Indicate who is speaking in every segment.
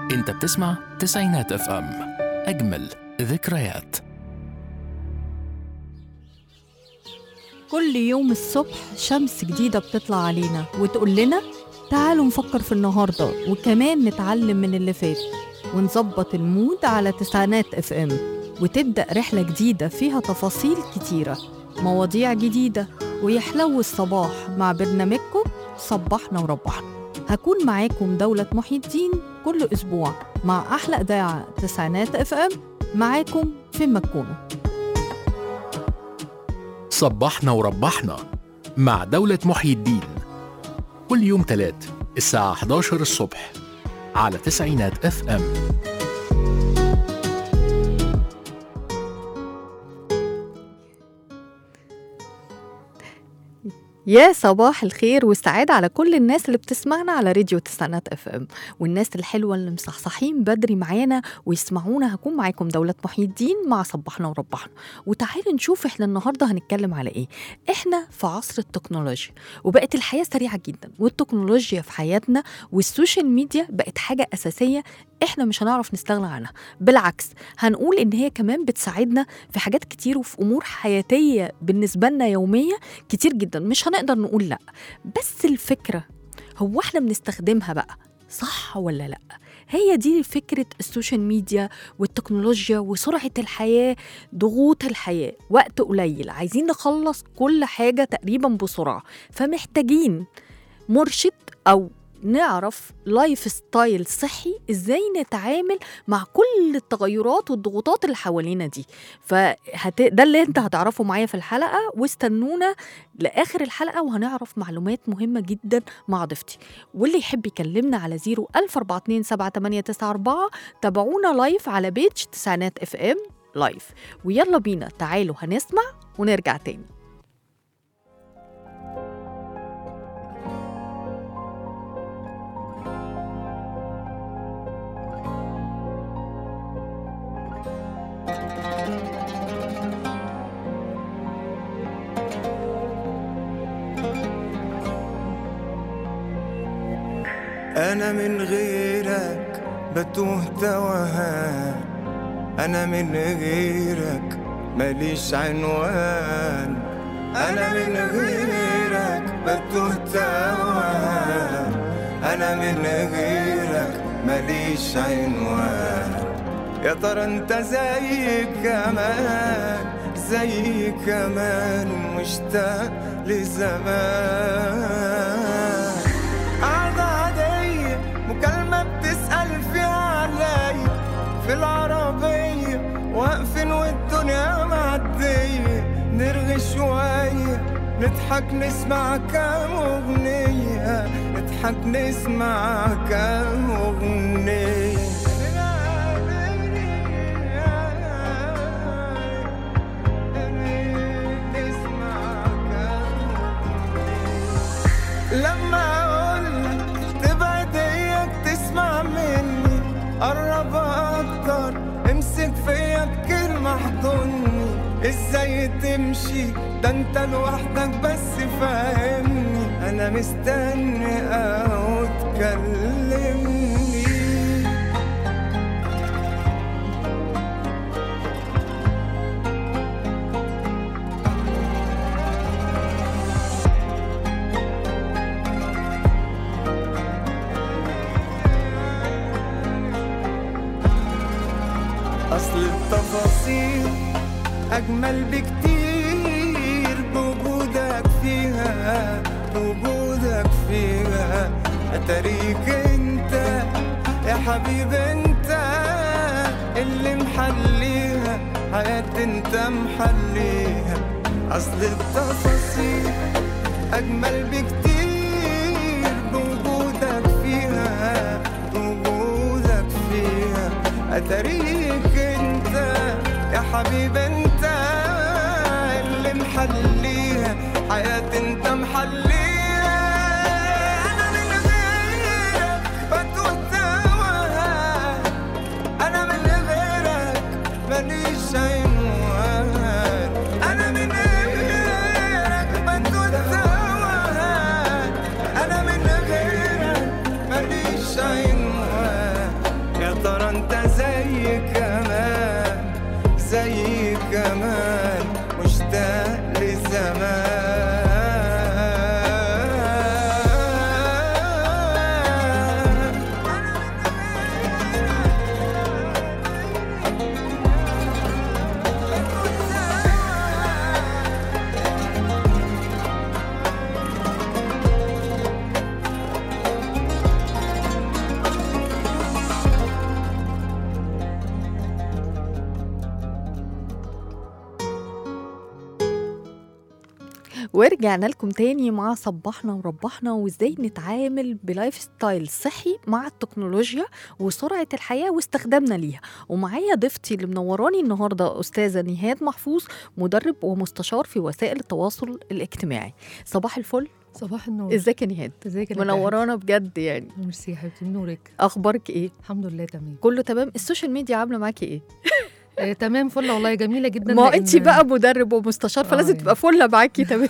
Speaker 1: انت بتسمع تسعينات اف ام اجمل ذكريات
Speaker 2: كل يوم الصبح شمس جديدة بتطلع علينا وتقول لنا تعالوا نفكر في النهاردة وكمان نتعلم من اللي فات ونظبط المود على تسعينات اف ام وتبدأ رحلة جديدة فيها تفاصيل كتيرة مواضيع جديدة ويحلو الصباح مع برنامجكم صبحنا وربحنا هكون معاكم دولة محي الدين كل أسبوع مع أحلى إذاعة تسعينات اف ام معاكم في مكونة
Speaker 1: صبحنا وربحنا مع دولة محيي الدين كل يوم تلات الساعة 11 الصبح على تسعينات اف ام
Speaker 2: يا صباح الخير والسعادة على كل الناس اللي بتسمعنا على راديو تسعينات اف ام والناس الحلوة اللي مصحصحين بدري معانا ويسمعونا هكون معاكم دولة محي الدين مع صبحنا وربحنا وتعالوا نشوف احنا النهاردة هنتكلم على ايه احنا في عصر التكنولوجيا وبقت الحياة سريعة جدا والتكنولوجيا في حياتنا والسوشيال ميديا بقت حاجة أساسية احنا مش هنعرف نستغنى عنها بالعكس هنقول ان هي كمان بتساعدنا في حاجات كتير وفي امور حياتيه بالنسبه لنا يوميه كتير جدا مش هنقدر نقول لا بس الفكره هو احنا بنستخدمها بقى صح ولا لا هي دي فكرة السوشيال ميديا والتكنولوجيا وسرعة الحياة ضغوط الحياة وقت قليل عايزين نخلص كل حاجة تقريبا بسرعة فمحتاجين مرشد أو نعرف لايف ستايل صحي ازاي نتعامل مع كل التغيرات والضغوطات اللي حوالينا دي فهت... ده اللي انت هتعرفه معايا في الحلقه واستنونا لاخر الحلقه وهنعرف معلومات مهمه جدا مع ضيفتي واللي يحب يكلمنا على 0 14278994 تابعونا لايف على بيج تسعينات اف ام لايف ويلا بينا تعالوا هنسمع ونرجع تاني
Speaker 3: أنا من غيرك بتوه توهان أنا من غيرك ماليش عنوان أنا من غيرك بتوه توهان أنا من غيرك ماليش عنوان يا ترى انت زي كمان زي كمان مشتاق لزمان قعدة عادية مكالمة بتسأل فيها عليا في العربية واقفين والدنيا معدية نرغي شوية نضحك نسمع كام أغنية نضحك نسمع كام أغنية نسمع كام لما اقولك تبعد اياك تسمع مني قرب اكتر امسك فيا بكلمة احضني ازاي تمشي ده انت لوحدك بس فاهمني انا مستني او تكلمني أصل التفاصيل أجمل بكتير بوجودك فيها بوجودك فيها أتاريك أنت يا حبيب أنت اللي محليها حياتي أنت محليها أصل التفاصيل أجمل بكتير بوجودك فيها بوجودك فيها أتاريك أنت يا حبيب أنت اللي محليها حياتي أنت محليها أنا من غيرك بتوه توهان أنا من غيرك ماليش عنوان أنا من غيرك بتوه توهان أنا من غيرك ماليش عنوان
Speaker 2: ورجعنا لكم تاني مع صبحنا وربحنا وازاي نتعامل بلايف ستايل صحي مع التكنولوجيا وسرعة الحياة واستخدامنا ليها ومعايا ضيفتي اللي منوراني النهاردة أستاذة نهاد محفوظ مدرب ومستشار في وسائل التواصل الاجتماعي صباح الفل
Speaker 4: صباح النور
Speaker 2: ازيك يا نهاد
Speaker 4: ازيك يا
Speaker 2: منورانا بجد يعني
Speaker 4: نجاح؟ ميرسي يا حبيبتي نورك
Speaker 2: اخبارك ايه
Speaker 4: الحمد لله تمام
Speaker 2: كله تمام السوشيال ميديا عامله معاكي ايه
Speaker 4: آه تمام فل والله جميله جدا
Speaker 2: ما
Speaker 4: لأن-
Speaker 2: انت بقى مدرب ومستشار
Speaker 4: آه
Speaker 2: فلازم
Speaker 4: يعني.
Speaker 2: تبقى فله معاكي تمام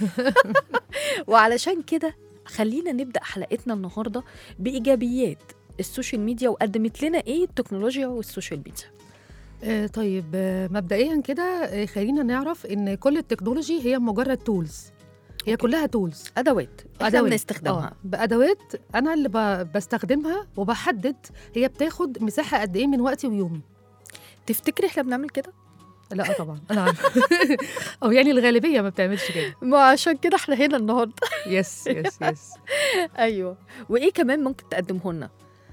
Speaker 2: وعلشان كده خلينا نبدا حلقتنا النهارده بايجابيات السوشيال ميديا وقدمت لنا ايه التكنولوجيا والسوشيال ميديا
Speaker 4: آه طيب آه مبدئيا كده آه خلينا نعرف ان كل التكنولوجي هي مجرد تولز هي
Speaker 2: أوكي.
Speaker 4: كلها تولز
Speaker 2: ادوات احنا بنستخدمها
Speaker 4: آه بادوات انا اللي ب- بستخدمها وبحدد هي بتاخد مساحه قد ايه من وقتي ويومي
Speaker 2: تفتكري احنا بنعمل كده
Speaker 4: لا طبعا انا عارفه او يعني الغالبيه ما بتعملش كده
Speaker 2: ما عشان كده احنا هنا النهارده
Speaker 4: يس يس يس
Speaker 2: ايوه وايه كمان ممكن تقدمه لنا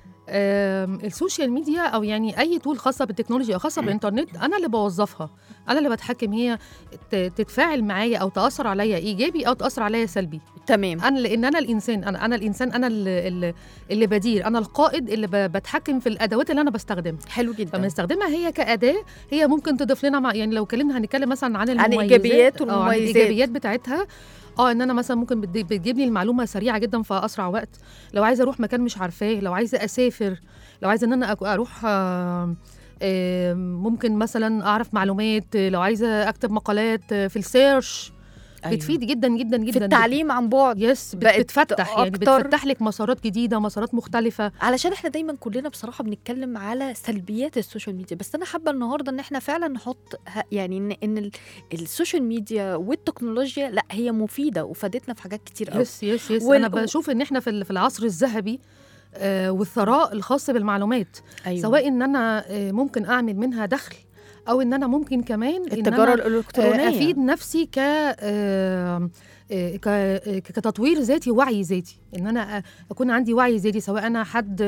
Speaker 4: آم، السوشيال ميديا او يعني اي تول خاصه بالتكنولوجيا او خاصه بالانترنت انا اللي بوظفها انا اللي بتحكم هي ت- تتفاعل معايا او تاثر عليا ايجابي او تاثر عليا سلبي
Speaker 2: تمام
Speaker 4: انا لان انا الانسان انا انا الانسان انا اللي, اللي, اللي بدير انا القائد اللي ب- بتحكم في الادوات اللي انا بستخدمها
Speaker 2: حلو جدا
Speaker 4: فبنستخدمها هي كاداه هي ممكن تضيف لنا مع يعني لو اتكلمنا هنتكلم مثلا عن المميزات
Speaker 2: الإيجابيات
Speaker 4: آه، عن
Speaker 2: والمميزات.
Speaker 4: الايجابيات بتاعتها اه ان انا مثلا ممكن بتدي- بتجيب لي المعلومه سريعه جدا في اسرع وقت لو عايزه اروح مكان مش عارفاه لو عايزه اسافر لو عايزه ان انا أك- اروح آه، آه، ممكن مثلا اعرف معلومات لو عايزه اكتب مقالات آه، في السيرش
Speaker 2: أيوة.
Speaker 4: بتفيد جدا جدا جدا
Speaker 2: في التعليم عن بعد
Speaker 4: يس
Speaker 2: بقت
Speaker 4: بتفتح يعني
Speaker 2: أكتر.
Speaker 4: بتفتح لك مسارات جديده مسارات مختلفه
Speaker 2: علشان احنا دايما كلنا بصراحه بنتكلم على سلبيات السوشيال ميديا بس انا حابه النهارده ان احنا فعلا نحط ه- يعني ان ان ال- السوشيال ميديا والتكنولوجيا لا هي مفيده وفادتنا في حاجات كتير قوي
Speaker 4: يس يس يس
Speaker 2: وال-
Speaker 4: انا بشوف ان احنا في ال- في العصر الذهبي آه والثراء الخاص بالمعلومات
Speaker 2: أيوة.
Speaker 4: سواء ان انا آه ممكن اعمل منها دخل او ان انا ممكن كمان إن
Speaker 2: التجاره
Speaker 4: أنا
Speaker 2: الالكترونيه
Speaker 4: آه افيد نفسي ك آه، آه، ك- آه، كتطوير ذاتي وعي ذاتي ان انا أ- اكون عندي وعي ذاتي سواء انا حد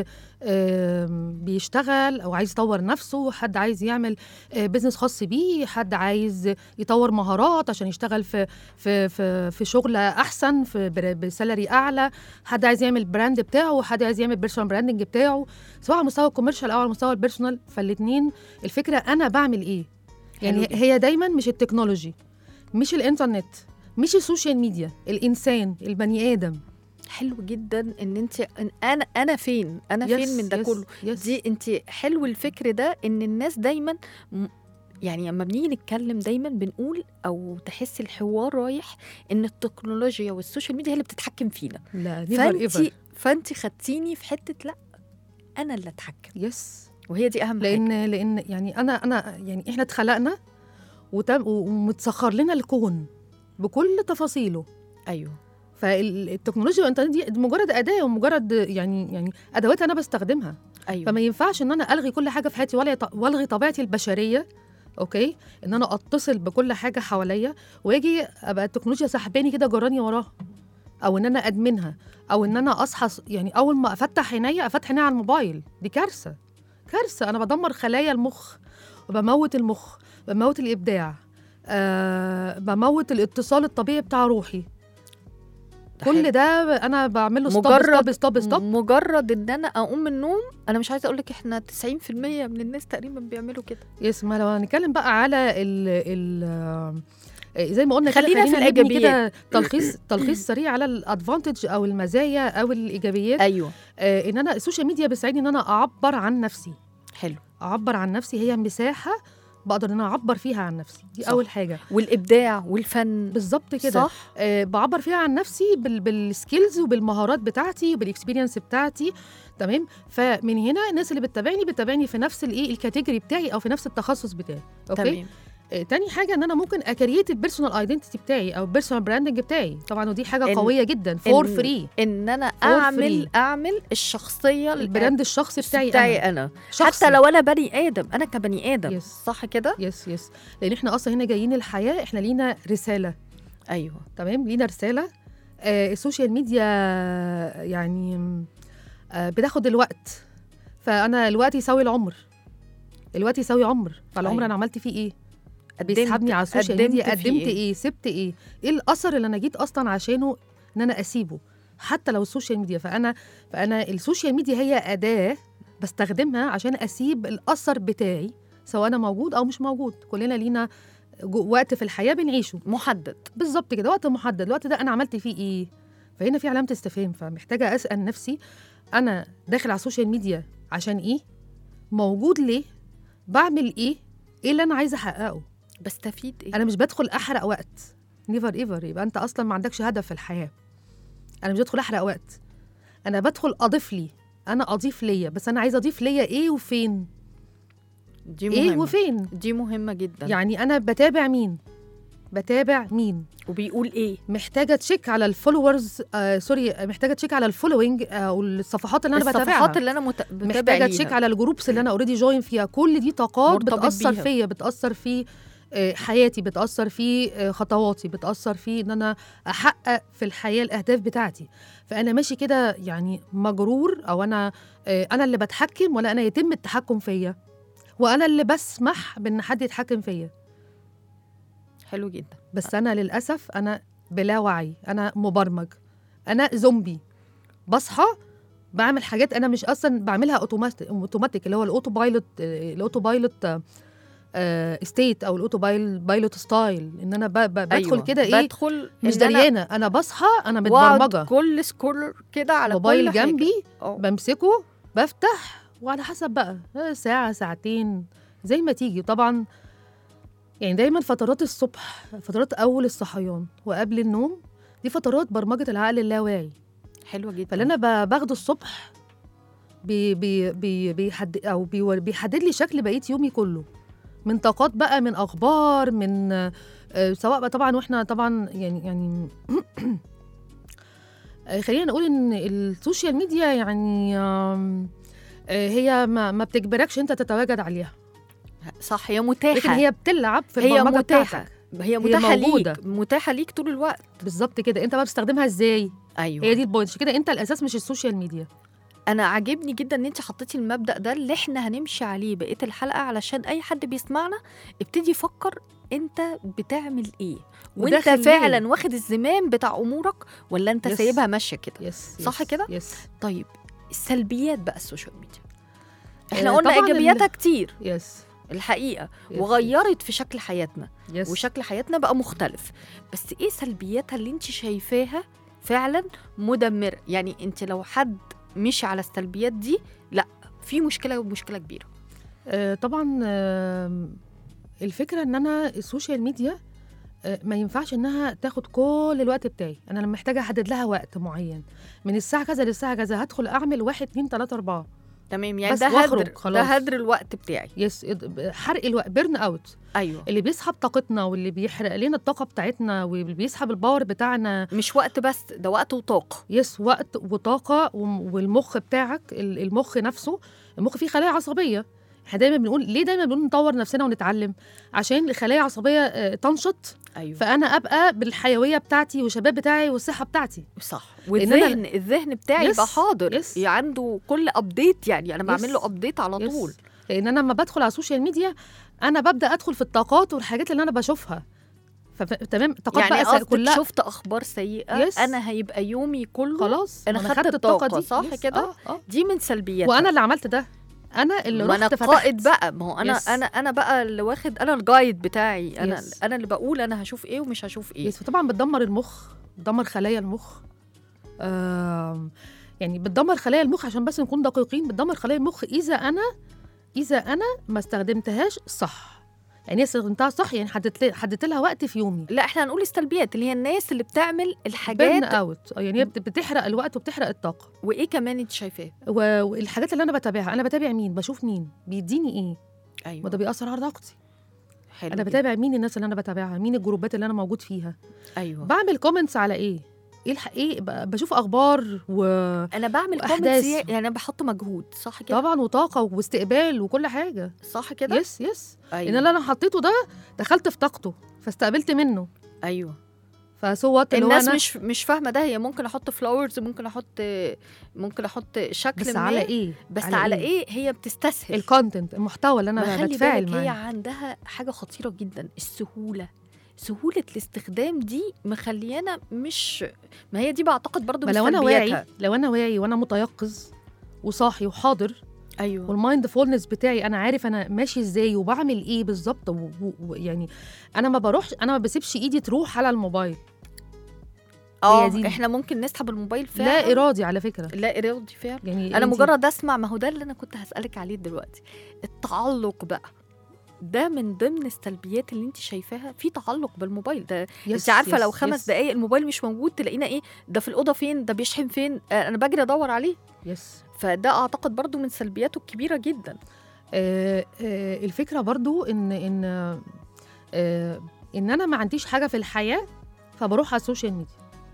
Speaker 4: آم، بيشتغل او عايز يطور نفسه حد عايز يعمل آه، بيزنس خاص بيه حد عايز يطور مهارات عشان يشتغل في في في, في شغل احسن في بر- بسالري اعلى حد عايز يعمل براند بتاعه حد عايز يعمل بيرسونال براندنج بتاعه سواء على مستوى الكوميرشال او على مستوى البيرسونال فالاثنين الفكره انا بعمل ايه يعني
Speaker 2: حلو
Speaker 4: هي دايما مش التكنولوجي مش الانترنت مش السوشيال ميديا الانسان البني ادم
Speaker 2: حلو جدا ان انت إن انا انا فين انا فين من ده كله
Speaker 4: يس
Speaker 2: دي انت حلو الفكر ده ان الناس دايما م- يعني لما بنيجي نتكلم دايما بنقول او تحسي الحوار رايح ان التكنولوجيا والسوشيال ميديا هي اللي بتتحكم فينا
Speaker 4: لا نيفر
Speaker 2: فانت
Speaker 4: ايفر
Speaker 2: فانت خدتيني في حته لا انا اللي اتحكم
Speaker 4: يس
Speaker 2: وهي دي اهم حاجه
Speaker 4: لان لان يعني انا انا يعني احنا اتخلقنا وتم ومتسخر لنا الكون بكل تفاصيله
Speaker 2: ايوه
Speaker 4: فالتكنولوجيا والانترنت دي مجرد اداه ومجرد يعني يعني ادوات انا بستخدمها
Speaker 2: ايوه
Speaker 4: فما ينفعش ان انا الغي كل حاجه في حياتي ولا يط- والغي طبيعتي البشريه اوكي ان انا اتصل بكل حاجه حواليا واجي ابقى التكنولوجيا سحباني كده جراني وراها او ان انا ادمنها او ان انا اصحى ص- يعني اول ما افتح عينيا افتح عينيا على الموبايل دي كارثه كارثه انا بدمر خلايا المخ وبموت المخ بموت الابداع آه بموت الاتصال الطبيعي بتاع روحي
Speaker 2: ده
Speaker 4: كل
Speaker 2: حلو.
Speaker 4: ده انا بعمله ستوب
Speaker 2: مجرد-
Speaker 4: ستوب ستوب ستوب
Speaker 2: مجرد ان انا اقوم من النوم انا مش عايزه اقول لك احنا 90% من الناس تقريبا بيعملوا كده
Speaker 4: يس ما لو هنتكلم بقى على ال ال آه، زي ما قلنا كده
Speaker 2: خلينا في
Speaker 4: نبني
Speaker 2: الإيجابيات.
Speaker 4: كده تلخيص تلخيص سريع على الادفانتج او المزايا او الايجابيات
Speaker 2: ايوه
Speaker 4: آه ان انا السوشيال ميديا بتساعدني ان انا اعبر عن نفسي
Speaker 2: حلو
Speaker 4: اعبر عن نفسي هي مساحه بقدر ان انا اعبر فيها عن نفسي دي
Speaker 2: صح.
Speaker 4: اول حاجه
Speaker 2: والابداع والفن
Speaker 4: بالظبط كده
Speaker 2: صح
Speaker 4: آه بعبر فيها عن نفسي بال بالسكيلز وبالمهارات بتاعتي وبالاكسبيرينس بتاعتي تمام فمن هنا الناس اللي بتتابعني بتتابعني في نفس الايه الكاتيجوري بتاعي او في نفس التخصص بتاعي اوكي
Speaker 2: تمام
Speaker 4: آه، تاني حاجه ان انا ممكن اكريت البيرسونال ايدنتيتي بتاعي او البيرسونال براندنج بتاعي طبعا ودي حاجه
Speaker 2: إن-
Speaker 4: قويه جدا فور
Speaker 2: إن-
Speaker 4: فري
Speaker 2: ان انا اعمل
Speaker 4: free.
Speaker 2: اعمل الشخصيه
Speaker 4: البراند الشخصي بتاعي,
Speaker 2: بتاعي
Speaker 4: أنا.
Speaker 2: انا
Speaker 4: شخصي.
Speaker 2: حتى لو انا بني ادم انا كبني ادم
Speaker 4: يس.
Speaker 2: صح كده
Speaker 4: يس يس لان احنا اصلا هنا جايين الحياه احنا لينا رساله
Speaker 2: ايوه
Speaker 4: تمام لينا رساله آه السوشيال ميديا يعني آه بتاخد الوقت فانا الوقت يساوي العمر الوقت يساوي عمر فالعمر
Speaker 2: أيوة.
Speaker 4: انا عملت فيه ايه بيسحبني على السوشيال ميديا
Speaker 2: قدمت فيه
Speaker 4: قدمت
Speaker 2: إيه؟
Speaker 4: ايه سبت ايه ايه الاثر اللي انا جيت اصلا عشانه ان انا اسيبه حتى لو السوشيال ميديا فانا فانا السوشيال ميديا هي اداه بستخدمها عشان اسيب الاثر بتاعي سواء انا موجود او مش موجود كلنا لينا جو- وقت في الحياه بنعيشه
Speaker 2: محدد
Speaker 4: بالظبط كده وقت محدد الوقت ده انا عملت فيه ايه فهنا في علامه استفهام فمحتاجه اسال نفسي انا داخل على السوشيال ميديا عشان ايه موجود ليه بعمل ايه ايه اللي انا عايزه احققه
Speaker 2: بستفيد ايه
Speaker 4: انا مش بدخل احرق وقت نيفر ايفر يبقى انت اصلا ما عندكش هدف في الحياه انا مش بدخل احرق وقت انا بدخل اضيف لي انا اضيف ليا بس انا عايزه اضيف ليا ايه وفين
Speaker 2: دي
Speaker 4: ايه
Speaker 2: مهمة.
Speaker 4: وفين
Speaker 2: دي مهمه جدا
Speaker 4: يعني انا بتابع مين بتابع مين
Speaker 2: وبيقول ايه
Speaker 4: محتاجه تشيك على الفولورز آه سوري محتاجه تشيك على الفولوينج او الصفحات اللي انا بتابعها
Speaker 2: الصفحات اللي انا مت... بتابع
Speaker 4: محتاجه
Speaker 2: ليها.
Speaker 4: تشيك على الجروبس اللي انا اوريدي جوين فيها كل دي طاقات
Speaker 2: مرتبط
Speaker 4: بتاثر
Speaker 2: بيها.
Speaker 4: فيا بتاثر في آه، حياتي بتاثر في آه، خطواتي بتاثر في ان انا احقق في الحياه الاهداف بتاعتي فانا ماشي كده يعني مجرور او انا آه، انا اللي بتحكم ولا انا يتم التحكم فيا وانا اللي بسمح بان حد يتحكم فيا
Speaker 2: حلو جدا
Speaker 4: بس انا للاسف انا بلا وعي انا مبرمج انا زومبي بصحى بعمل حاجات انا مش اصلا بعملها اوتوماتيك اوتوماتيك اللي هو الاوتو بايلوت الاوتو بايلوت ستيت او الاوتو بايل- بايلوت ستايل ان انا ب- ب- بدخل
Speaker 2: أيوة.
Speaker 4: كده ايه
Speaker 2: بدخل
Speaker 4: مش
Speaker 2: إن أنا
Speaker 4: دريانه انا بصحى انا
Speaker 2: وأقعد
Speaker 4: متبرمجه
Speaker 2: كل سكرول كده على
Speaker 4: موبايل
Speaker 2: كل حاجة.
Speaker 4: جنبي
Speaker 2: أه.
Speaker 4: بمسكه بفتح وعلى حسب بقى آه، ساعة ساعتين زي ما تيجي طبعا يعني دايما فترات الصبح فترات أول الصحيان وقبل النوم دي فترات برمجة العقل اللاواعي
Speaker 2: حلوه جدا
Speaker 4: فاللي أنا ب- باخده الصبح بي بي بي بيحدد أو بيور- بيحدد لي شكل بقية يومي كله من طاقات بقى من أخبار من آه، سواء بقى طبعا واحنا طبعا يعني يعني آه، خلينا نقول ان السوشيال ميديا يعني آم، آه، هي ما, ما بتجبركش انت تتواجد عليها
Speaker 2: صح هي متاحه
Speaker 4: لكن هي بتلعب في
Speaker 2: هي
Speaker 4: البرمجه
Speaker 2: متاحه
Speaker 4: بتاعتك
Speaker 2: هي متاحه
Speaker 4: موجودة.
Speaker 2: ليك متاحه ليك طول الوقت
Speaker 4: بالظبط كده انت بقى بتستخدمها ازاي
Speaker 2: ايوه
Speaker 4: هي دي البوينت عشان كده انت الاساس مش السوشيال ميديا
Speaker 2: انا عاجبني جدا ان انت حطيتي المبدا ده اللي احنا هنمشي عليه بقيه الحلقه علشان اي حد بيسمعنا ابتدي يفكر انت بتعمل ايه وانت
Speaker 4: وداخل ليه؟
Speaker 2: فعلا واخد الزمام بتاع امورك ولا انت
Speaker 4: يس.
Speaker 2: سايبها ماشيه كده
Speaker 4: يس
Speaker 2: صح كده؟
Speaker 4: يس
Speaker 2: طيب السلبيات بقى السوشيال ميديا احنا
Speaker 4: آه،
Speaker 2: قلنا
Speaker 4: طبعاً ال-
Speaker 2: ايجابياتها كتير
Speaker 4: يس
Speaker 2: الحقيقه
Speaker 4: يس.
Speaker 2: وغيرت في شكل حياتنا
Speaker 4: يس
Speaker 2: وشكل حياتنا بقى مختلف بس ايه سلبياتها اللي انت شايفاها فعلا مدمره يعني انت لو حد مشي على السلبيات دي لا في مشكله ومشكله كبيره
Speaker 4: آه، طبعا آم، الفكره ان انا السوشيال ميديا آه، ما ينفعش انها تاخد كل الوقت بتاعي انا لما محتاجه احدد لها وقت معين من الساعه كذا للساعه كذا هدخل اعمل واحد اتنين تلاته اربعه
Speaker 2: تمام يعني
Speaker 4: بس
Speaker 2: ده
Speaker 4: واخرج
Speaker 2: هدر ده
Speaker 4: خلاص.
Speaker 2: هدر الوقت بتاعي
Speaker 4: يس إد- حرق الوقت بيرن اوت
Speaker 2: ايوه
Speaker 4: اللي بيسحب طاقتنا واللي بيحرق لنا الطاقه بتاعتنا واللي بيسحب الباور بتاعنا
Speaker 2: مش وقت بس ده وقت وطاقه
Speaker 4: يس وقت وطاقه وم- والمخ بتاعك ال- المخ نفسه المخ فيه خلايا عصبيه احنا دايما بنقول ليه دايما بنقول نطور نفسنا ونتعلم عشان الخلايا العصبيه آه، تنشط
Speaker 2: ايوه
Speaker 4: فانا ابقى بالحيويه بتاعتي والشباب بتاعي والصحه بتاعتي
Speaker 2: صح
Speaker 4: أنا-
Speaker 2: والذهن الذهن بتاعي
Speaker 4: يس،
Speaker 2: يبقى حاضر
Speaker 4: يس.
Speaker 2: عنده كل ابديت يعني انا بعمل
Speaker 4: يس،
Speaker 2: له ابديت على
Speaker 4: يس.
Speaker 2: طول
Speaker 4: لان انا لما بدخل على السوشيال ميديا انا ببدا ادخل في الطاقات والحاجات اللي انا بشوفها ف- ف- تمام الطاقات
Speaker 2: يعني
Speaker 4: بقى س-
Speaker 2: قصدك
Speaker 4: كلها
Speaker 2: شفت اخبار سيئه
Speaker 4: يس.
Speaker 2: انا هيبقى يومي كله
Speaker 4: خلاص
Speaker 2: أنا
Speaker 4: ما
Speaker 2: خدت الطاقة، صح
Speaker 4: يس،
Speaker 2: كده؟
Speaker 4: اه اه
Speaker 2: دي من سلبياتها
Speaker 4: وانا اللي عملت ده انا اللي
Speaker 2: ما انا
Speaker 4: رحت
Speaker 2: القائد
Speaker 4: فتحت
Speaker 2: بقى ما هو انا
Speaker 4: يس.
Speaker 2: انا انا بقى اللي واخد انا الجايد بتاعي انا
Speaker 4: يس.
Speaker 2: انا اللي بقول انا هشوف ايه ومش هشوف ايه
Speaker 4: يس فطبعا بتدمر المخ بتدمر خلايا المخ آم، يعني بتدمر خلايا المخ عشان بس نكون دقيقين بتدمر خلايا المخ اذا انا اذا انا ما استخدمتهاش صح يعني هي استخدمتها صح يعني حددت حددت لها وقت في يومي
Speaker 2: لا احنا هنقول السلبيات اللي هي الناس اللي بتعمل
Speaker 4: بيرن
Speaker 2: الحاجات
Speaker 4: اوت يعني هي بت- بتحرق الوقت وبتحرق الطاقه
Speaker 2: وايه كمان انت شايفاه
Speaker 4: و- والحاجات اللي انا بتابعها انا بتابع مين بشوف مين بيديني ايه
Speaker 2: ايوه
Speaker 4: وده بيأثر على طاقتي
Speaker 2: حلو
Speaker 4: انا
Speaker 2: جدا.
Speaker 4: بتابع مين الناس اللي انا بتابعها مين الجروبات اللي انا موجود فيها
Speaker 2: ايوه
Speaker 4: بعمل كومنتس على ايه ايه الح... ايه ب- بشوف اخبار و
Speaker 2: انا بعمل
Speaker 4: وأحداث.
Speaker 2: كومنتس يعني انا بحط مجهود صح كده
Speaker 4: طبعا وطاقه واستقبال وكل حاجه
Speaker 2: صح كده
Speaker 4: يس يس
Speaker 2: ايوه
Speaker 4: ان اللي انا حطيته ده دخلت في طاقته فاستقبلت منه
Speaker 2: ايوه
Speaker 4: فسو وات اللي هو
Speaker 2: الناس
Speaker 4: أنا
Speaker 2: مش مش فاهمه ده هي ممكن احط فلاورز ممكن احط ممكن احط شكل
Speaker 4: بس
Speaker 2: ما
Speaker 4: على ايه
Speaker 2: بس على, على ايه هي بتستسهل
Speaker 4: الكونتنت المحتوى اللي
Speaker 2: ما
Speaker 4: انا
Speaker 2: خلي
Speaker 4: بتفاعل
Speaker 2: بالك هي
Speaker 4: معاه
Speaker 2: عندها حاجه خطيره جدا السهوله سهوله الاستخدام دي مخليانا مش ما هي دي بعتقد برضو
Speaker 4: ما
Speaker 2: من
Speaker 4: لو انا
Speaker 2: سلبياتها.
Speaker 4: واعي لو انا واعي وانا متيقظ وصاحي وحاضر
Speaker 2: ايوه
Speaker 4: والمايند فولنس بتاعي انا عارف انا ماشي ازاي وبعمل ايه بالظبط و- و- ويعني انا ما بروحش انا ما بسيبش ايدي تروح على الموبايل
Speaker 2: اه
Speaker 4: هي دي.
Speaker 2: احنا ممكن نسحب الموبايل فعلا
Speaker 4: لا ارادي على فكره
Speaker 2: لا ارادي فعلا
Speaker 4: يعني
Speaker 2: انا
Speaker 4: أنتي-
Speaker 2: مجرد اسمع ما هو ده اللي انا كنت هسالك عليه دلوقتي التعلق بقى ده من ضمن السلبيات اللي انت شايفاها في تعلق بالموبايل ده
Speaker 4: يس
Speaker 2: انت عارفه
Speaker 4: يس
Speaker 2: لو خمس
Speaker 4: يس
Speaker 2: دقايق الموبايل مش موجود تلاقينا ايه ده في الاوضه فين ده بيشحن فين آه انا بجري ادور عليه
Speaker 4: يس
Speaker 2: فده اعتقد برضو من سلبياته الكبيره جدا
Speaker 4: آه آه الفكره برضو ان ان آه ان انا ما عنديش حاجه في الحياه فبروح على السوشيال ميديا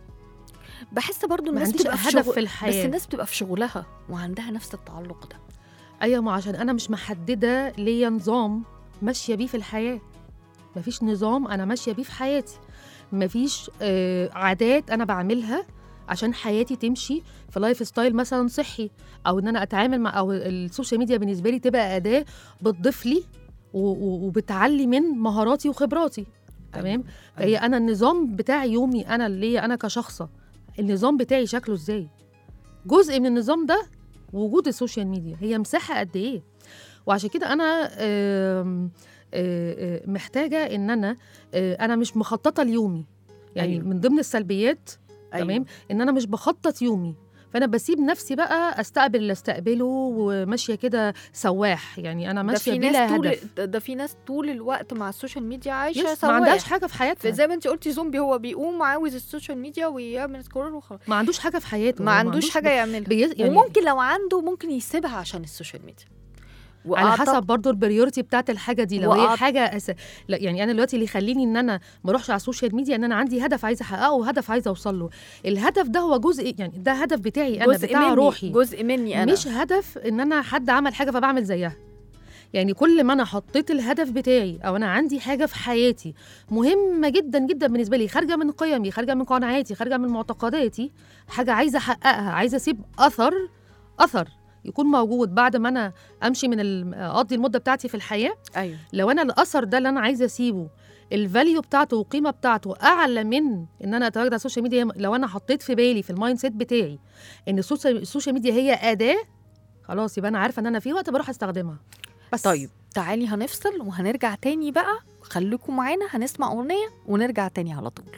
Speaker 2: بحس برضو
Speaker 4: ما
Speaker 2: الناس
Speaker 4: عنديش
Speaker 2: بتبقى في
Speaker 4: هدف
Speaker 2: شغل
Speaker 4: في
Speaker 2: بس
Speaker 4: الحياه
Speaker 2: الناس بتبقى في شغلها وعندها نفس التعلق ده
Speaker 4: ايوه ما عشان انا مش محدده ليا نظام ماشيه بيه في الحياه مفيش نظام انا ماشيه بيه في حياتي مفيش آه عادات انا بعملها عشان حياتي تمشي في لايف ستايل مثلا صحي او ان انا اتعامل مع او السوشيال ميديا بالنسبه لي تبقى اداه بتضيف لي و- و- وبتعلي من مهاراتي وخبراتي تمام فهي انا النظام بتاع يومي انا اللي هي انا كشخصه النظام بتاعي شكله ازاي جزء من النظام ده وجود السوشيال ميديا هي مساحه قد ايه وعشان كده انا آم، آه، آه، محتاجه ان انا آه، انا مش مخططه ليومي يعني
Speaker 2: أيوة.
Speaker 4: أيوه. من ضمن السلبيات أيوه. تمام ان انا مش بخطط يومي فانا بسيب نفسي بقى استقبل اللي استقبله وماشيه كده سواح يعني انا
Speaker 2: ده
Speaker 4: ماشيه
Speaker 2: في
Speaker 4: بلا
Speaker 2: ناس طول
Speaker 4: هدف
Speaker 2: ده في ناس طول الوقت مع السوشيال ميديا عايشه
Speaker 4: يس ما
Speaker 2: سواح
Speaker 4: عندهاش حاجه في حياتها
Speaker 2: زي ما انت قلتي زومبي هو بيقوم عاوز السوشيال ميديا ويعمل سكرول وخلاص
Speaker 4: ما عندوش حاجه في حياته
Speaker 2: ما
Speaker 4: هو
Speaker 2: عندوش حاجه يعملها
Speaker 4: بي... يعني
Speaker 2: وممكن لو عنده ممكن يسيبها عشان السوشيال ميديا
Speaker 4: على
Speaker 2: وأعتقد-
Speaker 4: حسب برضو البريورتي بتاعت الحاجه دي لو هي
Speaker 2: وأعت-
Speaker 4: حاجه أس... لا يعني انا دلوقتي اللي يخليني ان انا ما اروحش على السوشيال ميديا ان انا عندي هدف عايزه احققه وهدف عايزه اوصل له الهدف ده هو جزء يعني ده هدف بتاعي انا
Speaker 2: جزء
Speaker 4: بتاع
Speaker 2: مني
Speaker 4: روحي
Speaker 2: جزء مني انا
Speaker 4: مش هدف ان انا حد عمل حاجه فبعمل زيها يعني كل ما انا حطيت الهدف بتاعي او انا عندي حاجه في حياتي مهمه جدا جدا بالنسبه لي خارجه من قيمي خارجه من قناعاتي خارجه من معتقداتي حاجه عايزه احققها عايزه اسيب اثر اثر يكون موجود بعد ما انا امشي من ال- اقضي المده بتاعتي في الحياه
Speaker 2: ايوه
Speaker 4: لو انا الاثر ده اللي انا عايزه اسيبه الفاليو بتاعته والقيمه بتاعته اعلى من ان انا اتواجد على السوشيال ميديا لو انا حطيت في بالي في المايند سيت بتاعي ان السوشيال السوشيال ميديا هي اداه خلاص يبقى انا عارفه ان انا في وقت بروح استخدمها بس
Speaker 2: طيب تعالي هنفصل وهنرجع تاني بقى خليكم معانا هنسمع اغنيه ونرجع تاني على طول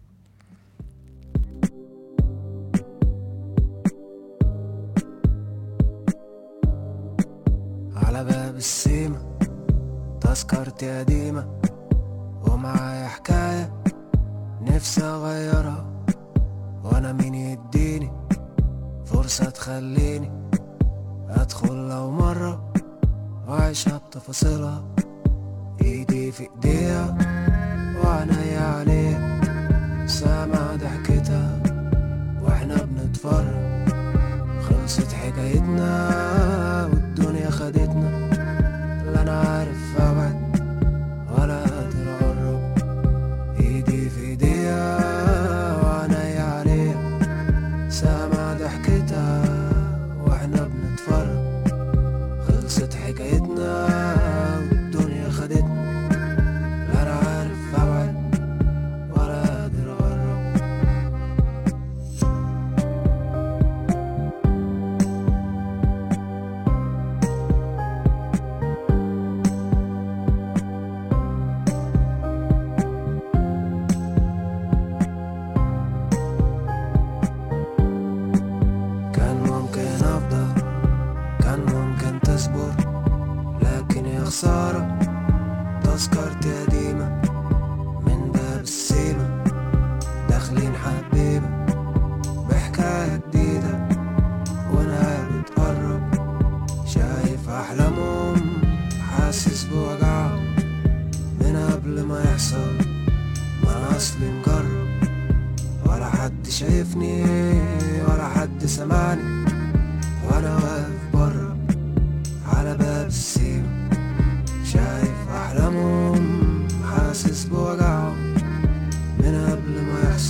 Speaker 3: على باب السيما تذكرتي قديمة ومعايا حكاية نفسي أغيرها وأنا مين يديني فرصة تخليني أدخل لو مرة وأعيشها بتفاصيلها إيدي في إيديها وعينيا عليها سامع ضحكتها وإحنا بنتفرج خلصت حكايتنا والدنيا خدتنا لا انا عارف ابعد ولا قادر اقرب ايدي في ايديها وعينيا عليها سامع ضحكتها واحنا بنتفرج خلصت حكايتنا والدنيا خدتنا لا انا عارف ابعد ولا قادر اقرب كان ممكن أفضل كان ممكن تصبر لكن يا خسارة تذكرتي قديمة من باب السيما داخلين حبيبة بحكاية جديدة وانا بتقرب شايف أحلامهم حاسس بوجعهم من قبل ما يحصل ما أنا أصلي مجرب ولا حد شايفني ولا حد سمعني وانا واقف بره على باب السيما شايف احلامهم حاسس بوجعهم من قبل ما يحصل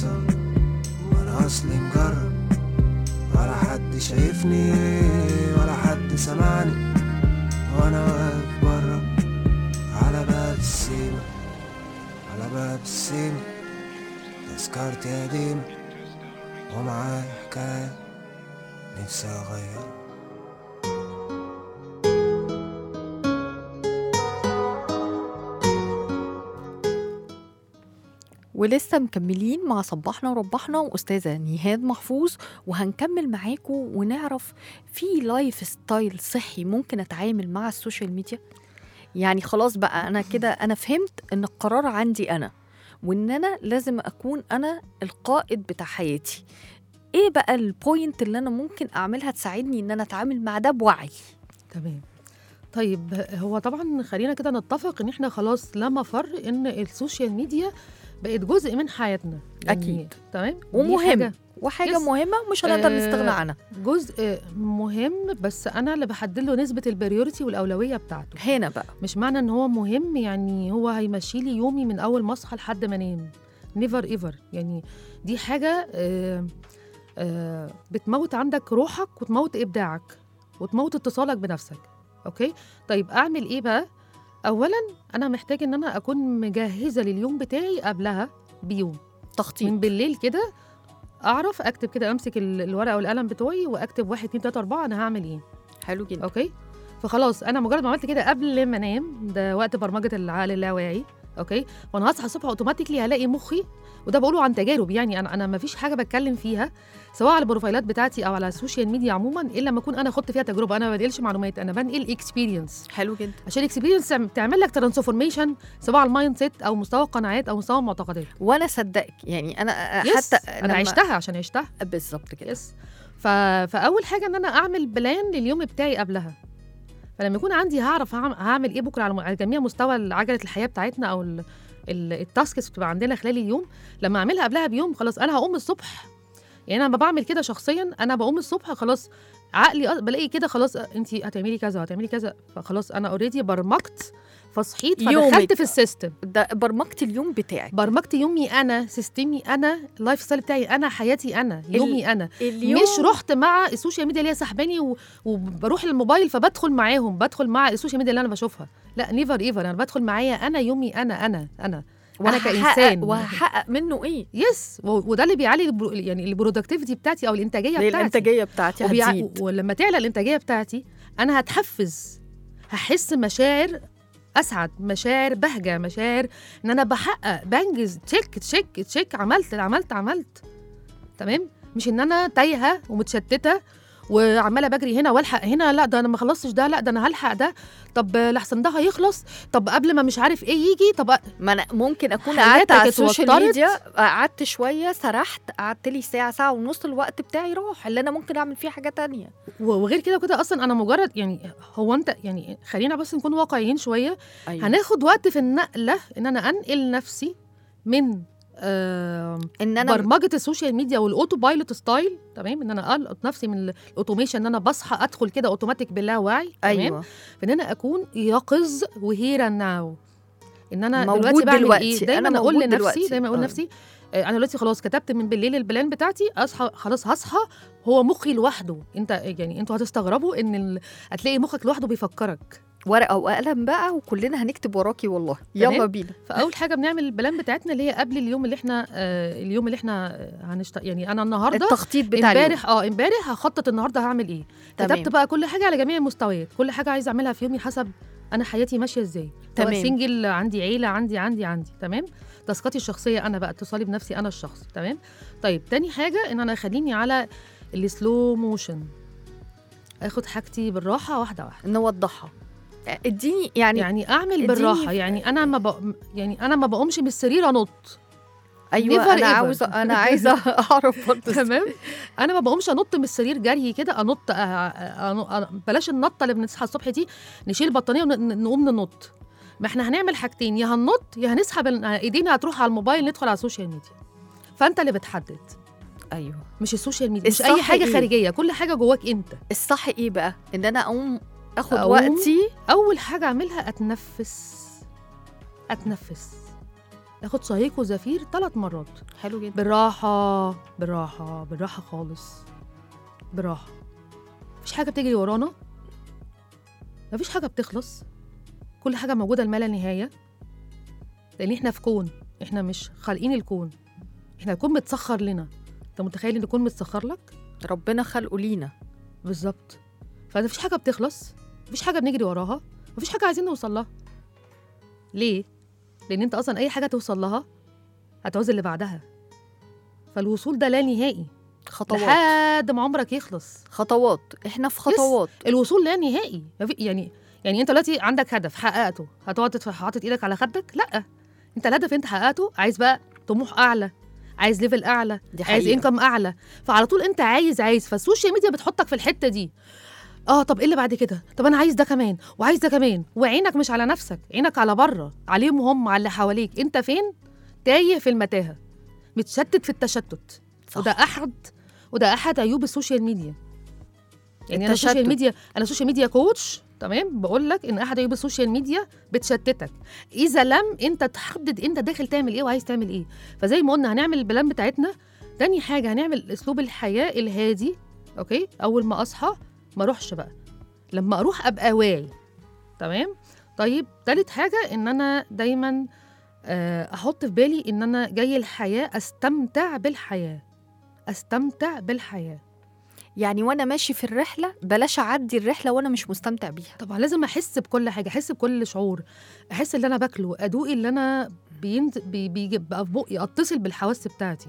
Speaker 3: حد شايفني ولا حد سمعني وانا واقف برا على باب السيما على باب السيما تذكرتي قديمة ومعايا حكاية نفسي أغير
Speaker 2: ولسه مكملين مع صباحنا وربحنا واستاذه نهاد محفوظ وهنكمل معاكم ونعرف في لايف ستايل صحي ممكن اتعامل مع السوشيال ميديا يعني خلاص بقى انا كده انا فهمت ان القرار عندي انا وان انا لازم اكون انا القائد بتاع حياتي ايه بقى البوينت اللي انا ممكن اعملها تساعدني ان انا اتعامل مع ده بوعي
Speaker 4: تمام طيب هو طبعا خلينا كده نتفق ان احنا خلاص لا مفر ان السوشيال ميديا بقت جزء من حياتنا
Speaker 2: أكيد.
Speaker 4: تمام دي
Speaker 2: ومهم
Speaker 4: حاجة
Speaker 2: وحاجه
Speaker 4: يس.
Speaker 2: مهمه مش هنقدر
Speaker 4: آه،
Speaker 2: نستغنى عنها
Speaker 4: جزء مهم بس انا اللي بحدد له نسبه البريوريتي والاولويه بتاعته
Speaker 2: هنا بقى
Speaker 4: مش معنى ان هو مهم يعني هو هيمشي لي يومي من اول ما اصحى لحد ما انام نيفر ايفر يعني دي حاجه آه آه بتموت عندك روحك وتموت ابداعك وتموت اتصالك بنفسك اوكي طيب اعمل ايه بقى اولا انا محتاج ان انا اكون مجهزه لليوم بتاعي قبلها بيوم
Speaker 2: تخطيط
Speaker 4: من بالليل كده اعرف اكتب كده امسك ال- الورقه والقلم بتوعي واكتب واحد اتنين تلاته اربعه انا هعمل ايه
Speaker 2: حلو جدا
Speaker 4: اوكي فخلاص انا مجرد ما عملت كده قبل ما انام ده وقت برمجه العقل اللاواعي اوكي وانا هصحى الصبح اوتوماتيكلي هلاقي مخي وده بقوله عن تجارب يعني انا انا ما فيش حاجه بتكلم فيها سواء على البروفايلات بتاعتي او على السوشيال ميديا عموما الا لما اكون انا خدت فيها تجربه انا ما بنقلش معلومات انا بنقل اكسبيرينس
Speaker 2: حلو جدا
Speaker 4: عشان الاكسبيرينس تعمل لك ترانسفورميشن سواء على المايند سيت او مستوى القناعات او مستوى المعتقدات
Speaker 2: وانا صدقك يعني انا
Speaker 4: يس
Speaker 2: حتى
Speaker 4: انا
Speaker 2: لما-
Speaker 4: عشتها عشان عشتها
Speaker 2: بالظبط كده
Speaker 4: يس ف... فاول حاجه ان انا اعمل بلان لليوم بتاعي قبلها فلما يكون عندي هعرف هعم- هعمل ايه بكره على م- على جميع مستوى عجله الحياه بتاعتنا او ال... ال... التاسكس بتبقى عندنا خلال اليوم لما اعملها قبلها بيوم خلاص انا هقوم الصبح يعني انا لما بعمل كده شخصيا انا بقوم الصبح خلاص عقلي أ- بلاقي كده خلاص انت هتعملي كذا هتعملي كذا فخلاص انا اوريدي برمجت فصحيت
Speaker 2: يومك.
Speaker 4: فدخلت في السيستم
Speaker 2: ده برمجت اليوم بتاعك
Speaker 4: برمجت يومي انا سيستمي انا اللايف ستايل بتاعي انا حياتي انا يومي انا
Speaker 2: اليوم
Speaker 4: مش رحت مع السوشيال ميديا اللي هي سحباني و... وبروح للموبايل فبدخل معاهم بدخل مع السوشيال ميديا اللي انا بشوفها لا نيفر ايفر انا بدخل معايا انا يومي انا انا انا انا
Speaker 2: وهحقق-
Speaker 4: كانسان
Speaker 2: وهحقق منه ايه
Speaker 4: يس و... وده اللي بيعلي البرو... يعني البرودكتيفيتي بتاعتي او الانتاجيه بتاعتي
Speaker 2: الانتاجيه بتاعتي
Speaker 4: وبيع...
Speaker 2: هتزيد
Speaker 4: ولما تعلى الانتاجيه بتاعتي انا هتحفز هحس مشاعر اسعد مشاعر بهجه مشاعر ان انا بحقق بنجز تشيك تشيك تشيك عملت عملت عملت تمام مش ان انا تايهه ومتشتته وعماله بجري هنا والحق هنا لا ده انا ما خلصتش ده لا ده انا هلحق ده طب لحسن ده هيخلص طب قبل ما مش عارف ايه يجي طب
Speaker 2: ما انا ممكن اكون
Speaker 4: حياتك
Speaker 2: قعدت على السوشيال
Speaker 4: اتوترت.
Speaker 2: ميديا قعدت شويه سرحت قعدت لي ساعه ساعه ونص الوقت بتاعي راح اللي انا ممكن اعمل فيه حاجه تانية
Speaker 4: وغير كده وكده اصلا انا مجرد يعني هو انت يعني خلينا بس نكون واقعيين شويه
Speaker 2: أيوة.
Speaker 4: هناخد وقت في النقله ان انا انقل نفسي من آه
Speaker 2: ان انا
Speaker 4: برمجه السوشيال ميديا والاوتو بايلوت ستايل تمام ان انا القط نفسي من الاوتوميشن ان انا بصحى ادخل كده اوتوماتيك باللاوعي تمام
Speaker 2: ايوه
Speaker 4: فان انا اكون يقظ وهيرا ناو ان انا
Speaker 2: موجود
Speaker 4: دلوقتي بعمل
Speaker 2: دلوقتي.
Speaker 4: ايه دايما
Speaker 2: أنا
Speaker 4: اقول
Speaker 2: موجود
Speaker 4: لنفسي
Speaker 2: دلوقتي.
Speaker 4: دايما اقول
Speaker 2: آه.
Speaker 4: لنفسي آه، انا دلوقتي خلاص كتبت من بالليل البلان بتاعتي اصحى خلاص هصحى هو مخي لوحده انت يعني انتوا هتستغربوا ان ال... هتلاقي مخك لوحده بيفكرك
Speaker 2: ورقه وقلم بقى وكلنا هنكتب وراكي والله
Speaker 4: تمام.
Speaker 2: يلا بينا
Speaker 4: فاول حاجه بنعمل البلان بتاعتنا اللي هي قبل اليوم اللي احنا آه اليوم اللي احنا آه، هنشت... يعني انا النهارده
Speaker 2: التخطيط بتاع اليوم.
Speaker 4: امبارح اه امبارح هخطط النهارده هعمل ايه
Speaker 2: تمام.
Speaker 4: كتبت بقى كل حاجه على جميع المستويات كل حاجه عايزه اعملها في يومي حسب انا حياتي ماشيه ازاي سواء
Speaker 2: تمام.
Speaker 4: سنجل عندي عيله عندي عندي عندي تمام تاسكاتي الشخصيه انا بقى اتصالي بنفسي انا الشخص تمام طيب تاني حاجه ان انا اخليني على السلو موشن اخد حاجتي بالراحه واحده واحده
Speaker 2: نوضحها اديني يعني,
Speaker 4: يعني اعمل
Speaker 2: اديني
Speaker 4: بالراحه
Speaker 2: ف-
Speaker 4: يعني انا ما ب... يعني انا ما بقومش من السرير انط
Speaker 2: ايوه
Speaker 4: never
Speaker 2: انا
Speaker 4: ever.
Speaker 2: عاوزه انا عايزه اعرف برضه
Speaker 4: تمام انا ما بقومش انط من السرير جري كده انط أ- أ- أ- بلاش النطه اللي بنصحى الصبح دي نشيل البطانيه ونقوم ننط ما احنا هنعمل حاجتين يا هننط يا هنسحب ال- ايدينا هتروح على الموبايل ندخل على السوشيال ميديا فانت اللي بتحدد
Speaker 2: ايوه
Speaker 4: مش السوشيال ميديا مش
Speaker 2: الصح
Speaker 4: اي حاجه
Speaker 2: إيه؟
Speaker 4: خارجيه كل حاجه جواك انت
Speaker 2: الصح ايه بقى ان انا اقوم اخد
Speaker 4: أقوم.
Speaker 2: وقتي
Speaker 4: اول حاجه اعملها اتنفس اتنفس اخد شهيق وزفير ثلاث مرات
Speaker 2: حلو جدا
Speaker 4: بالراحه بالراحه بالراحه خالص بالراحه حاجه بتجري ورانا مفيش حاجه بتخلص كل حاجه موجوده لما لا نهايه لان احنا في كون احنا مش خالقين الكون احنا الكون متسخر لنا انت متخيل ان الكون متسخر لك
Speaker 2: ربنا خلقه لينا
Speaker 4: بالظبط فمفيش حاجه بتخلص مفيش حاجه بنجري وراها مفيش حاجه عايزين نوصل لها ليه لان انت اصلا اي حاجه توصل لها هتعوز اللي بعدها فالوصول ده لا نهائي
Speaker 2: خطوات
Speaker 4: لحد ما عمرك يخلص
Speaker 2: خطوات احنا في خطوات
Speaker 4: الوصول لا نهائي ما في- يعني يعني انت دلوقتي عندك هدف حققته هتقعد تدفع- حاطط ايدك على خدك لا انت الهدف انت حققته عايز بقى طموح اعلى عايز ليفل اعلى
Speaker 2: دي
Speaker 4: عايز
Speaker 2: حقيقة.
Speaker 4: انكم اعلى فعلى طول انت عايز عايز فالسوشيال ميديا بتحطك في الحته دي اه طب ايه اللي بعد كده طب انا عايز ده كمان وعايز ده كمان وعينك مش على نفسك عينك على بره عليهم هم على اللي حواليك انت فين تايه في المتاهه متشتت في التشتت
Speaker 2: صح.
Speaker 4: وده احد وده احد عيوب السوشيال ميديا يعني انا
Speaker 2: التشتت.
Speaker 4: السوشيال ميديا انا سوشيال ميديا كوتش تمام بقول لك ان احد عيوب السوشيال ميديا بتشتتك اذا لم انت تحدد انت داخل تعمل ايه وعايز تعمل ايه فزي ما قلنا هنعمل البلان بتاعتنا تاني حاجه هنعمل اسلوب الحياه الهادي اوكي اول ما اصحى ما اروحش بقى لما اروح ابقى واعي تمام طيب تالت حاجه ان انا دايما آه، احط في بالي ان انا جاي الحياه استمتع بالحياه استمتع بالحياه
Speaker 2: يعني وانا ماشي في الرحله بلاش اعدي الرحله وانا مش مستمتع بيها
Speaker 4: طبعا لازم احس بكل حاجه احس بكل شعور احس اللي انا باكله ادوق اللي انا بينز... بي... بيجي بقى في بقي اتصل بالحواس بتاعتي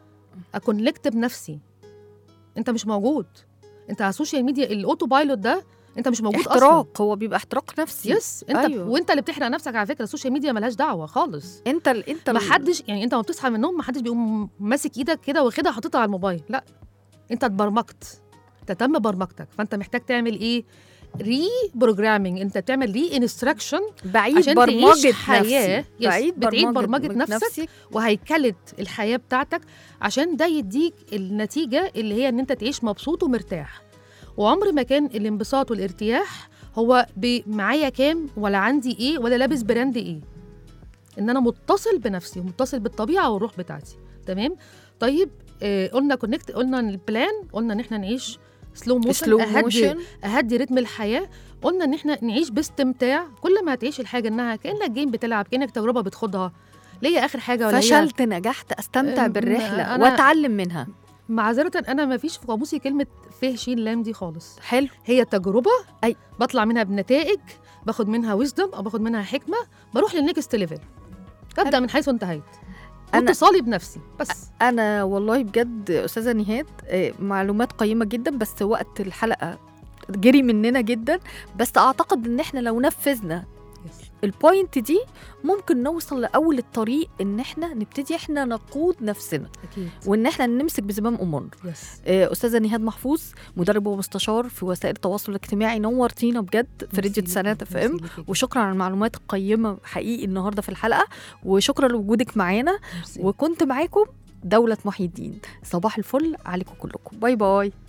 Speaker 4: اكونكت بنفسي انت مش موجود انت على السوشيال ميديا الاوتو بايلوت ده انت مش موجود اصلا
Speaker 2: احتراق هو بيبقى احتراق نفسي
Speaker 4: يس انت
Speaker 2: أيوه.
Speaker 4: أيوه. وانت اللي بتحرق نفسك على فكره السوشيال ميديا ملهاش دعوه خالص
Speaker 2: انت ال... انت
Speaker 4: ما
Speaker 2: ال-
Speaker 4: حدش يعني انت لما بتصحى من النوم ما حدش بيقوم ماسك ايدك كده واخدها حاططها على الموبايل لا انت اتبرمجت انت تم برمجتك فانت محتاج تعمل ايه ري بروجرامينج انت بتعمل ري انستراكشن
Speaker 2: بعيد
Speaker 4: عشان
Speaker 2: برمجه
Speaker 4: تعيش حياة.
Speaker 2: نفسي
Speaker 4: يس،
Speaker 2: بعيد
Speaker 4: بتعيد
Speaker 2: برمجه,
Speaker 4: برمجة نفسك. وهيكلة الحياة بتاعتك عشان ده يديك النتيجة اللي هي ان انت تعيش مبسوط ومرتاح وعمر ما كان الانبساط والارتياح هو ب- معايا كام ولا عندي ايه ولا لابس براند ايه ان انا متصل بنفسي ومتصل بالطبيعة والروح بتاعتي تمام طيب آه قلنا كونكت قلنا إن البلان قلنا ان احنا نعيش سلو موشن
Speaker 2: سلو
Speaker 4: أهدي,
Speaker 2: موشن
Speaker 4: اهدي رتم الحياه قلنا ان احنا نعيش باستمتاع كل ما هتعيش الحاجه انها كانك جيم بتلعب كانك تجربه بتخوضها ليا اخر حاجه ولا هي
Speaker 2: فشلت نجحت استمتع
Speaker 4: أم،
Speaker 2: بالرحله
Speaker 4: أنا-
Speaker 2: واتعلم منها
Speaker 4: معذره انا ما فيش في قاموسي كلمه فيه شين لام دي خالص
Speaker 2: حلو
Speaker 4: هي تجربه
Speaker 2: أي.
Speaker 4: بطلع منها بنتائج باخد منها ويزدم او باخد منها حكمه بروح للنكست ليفل ببدا من حيث انتهيت
Speaker 2: أنا-
Speaker 4: واتصالي بنفسي بس
Speaker 2: انا والله بجد استاذه نهاد آه، معلومات قيمه جدا بس وقت الحلقه جري مننا جدا بس اعتقد ان احنا لو نفذنا البوينت دي ممكن نوصل لاول الطريق ان احنا نبتدي احنا نقود نفسنا
Speaker 4: اكيد
Speaker 2: وان احنا نمسك بزمام امورنا
Speaker 4: يس
Speaker 2: آه، استاذه نهاد محفوظ مدرب ومستشار في وسائل التواصل الاجتماعي نورتينا بجد في راديو تسعينات اف ام وشكرا على المعلومات القيمه حقيقي النهارده في الحلقه وشكرا لوجودك معانا وكنت معاكم دولة محي الدين صباح الفل عليكم كلكم باي باي